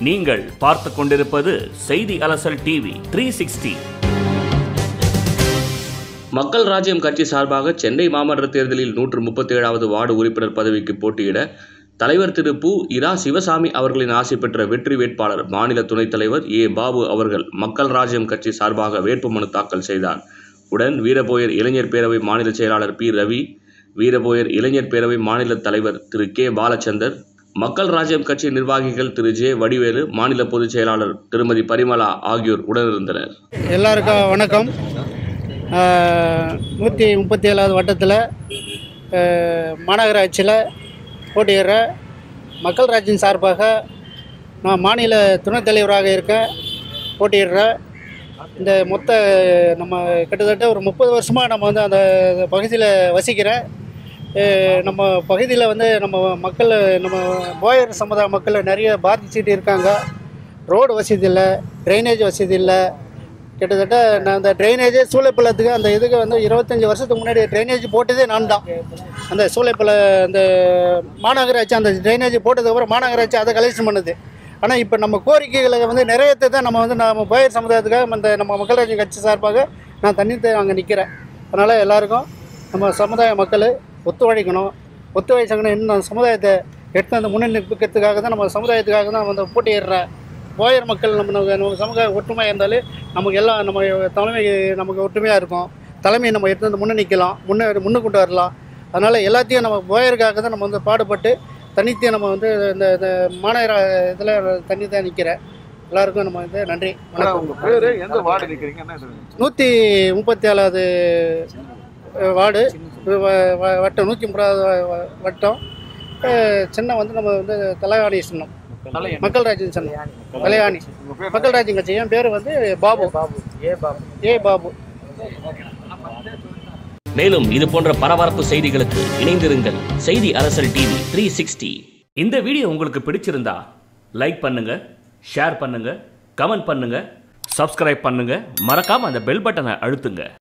நீங்கள் பார்த்து கொண்டிருப்பது செய்தி அலசல் டிவி த்ரீ சிக்ஸ்டி மக்கள் ராஜ்யம் கட்சி சார்பாக சென்னை மாமன்ற தேர்தலில் நூற்று முப்பத்தி ஏழாவது வார்டு உறுப்பினர் பதவிக்கு போட்டியிட தலைவர் திரு பு இரா சிவசாமி அவர்களின் ஆசை பெற்ற வெற்றி வேட்பாளர் மாநில துணைத் தலைவர் ஏ பாபு அவர்கள் மக்கள் ராஜ்யம் கட்சி சார்பாக வேட்புமனு தாக்கல் செய்தார் உடன் வீரபோயர் இளைஞர் பேரவை மாநில செயலாளர் பி ரவி வீரபோயர் இளைஞர் பேரவை மாநில தலைவர் திரு கே பாலச்சந்தர் மக்கள் ராஜ்யம் கட்சி நிர்வாகிகள் திரு ஜே வடிவேலு மாநில பொதுச் செயலாளர் திருமதி பரிமலா ஆகியோர் உடனிருந்தனர் எல்லாருக்கும் வணக்கம் நூற்றி முப்பத்தி ஏழாவது வட்டத்தில் மாநகராட்சியில் போட்டியிடுற மக்கள் ராஜ்யம் சார்பாக நான் மாநில துணைத் தலைவராக இருக்கேன் போட்டியிடுறேன் இந்த மொத்த நம்ம கிட்டத்தட்ட ஒரு முப்பது வருஷமாக நம்ம வந்து அந்த பகுதியில் வசிக்கிறேன் அஹ் நம்ம பகுதியில் வந்து நம்ம மக்கள் நம்ம போயர் சமுதாய மக்கள் நிறைய பாதிச்சுட்டு இருக்காங்க ரோடு வசதி இல்லை ட்ரைனேஜ் வசதி இல்லை கிட்டத்தட்ட நான் அந்த ட்ரைனேஜே சூளைப்பள்ளத்துக்கு அந்த இதுக்கு வந்து இருபத்தஞ்சி வருஷத்துக்கு முன்னாடி ட்ரைனேஜ் போட்டதே நான் தான் அந்த சூளைப்பள்ள அந்த மாநகராட்சி அந்த ட்ரைனேஜ் போட்டதுக்கப்புறம் மாநகராட்சி அதை கலெக்ஷன் பண்ணுது ஆனால் இப்போ நம்ம கோரிக்கைகளை வந்து நிறைவேற்ற தான் நம்ம வந்து நம்ம போயர் சமுதாயத்துக்காக அந்த நம்ம மக்களாட்சி கட்சி சார்பாக நான் தண்ணி அங்கே நிற்கிறேன் அதனால் எல்லாருக்கும் நம்ம சமுதாய மக்கள் ஒத்துழைக்கணும் ஒத்துழைச்சாங்கன்னா இன்னும் அந்த சமுதாயத்தை எடுத்து அந்த முன்னெடுக்கிறதுக்காக தான் நம்ம சமுதாயத்துக்காக தான் வந்து போட்டியிடுறேன் போயர் மக்கள் நம்ம நம்ம நம்ம சமூக ஒற்றுமையாக இருந்தாலே நமக்கு எல்லாம் நம்ம தலைமை நமக்கு ஒற்றுமையாக இருக்கும் தலைமையை நம்ம எடுத்து வந்து முன்னே நிற்கலாம் முன்னே முன்னு கொண்டு வரலாம் அதனால் எல்லாத்தையும் நம்ம போயருக்காக தான் நம்ம வந்து பாடுபட்டு தனித்து நம்ம வந்து இந்த இந்த மாநகர இதில் தண்ணி தான் நிற்கிறேன் எல்லாருக்கும் நம்ம வந்து நன்றி ஆனா உங்க பேரு எந்த வார்டு நிக்கிறீங்க என்ன சொல்லுங்க நூற்றி முப்பத்தி ஏழாவது வார்டு வ- வ- வட்டம் நூற்றி முப்பதாவது வட்டம் அஹ் சின்னம் வந்து நம்ம வந்து தலைவாணி சின்னம் மக்கள் ராஜ்யம் சின்னம் தலையாணி உங்க பேர் மக்கள் ராஜ்யம் கட்சி என் பேர் வந்து பாபு பாபு ஏ பாபு ஏ பாபு மேலும் இது போன்ற பரபரப்பு செய்திகளுக்கு இணைந்திருங்கள் செய்தி அரசல் டிவி த்ரீ சிக்ஸ்டி இந்த வீடியோ உங்களுக்கு பிடிச்சிருந்தா லைக் பண்ணுங்க ஷேர் பண்ணுங்க கமெண்ட் பண்ணுங்க சப்ஸ்கிரைப் பண்ணுங்க மறக்காம அந்த பெல் பட்டனை அழுத்துங்க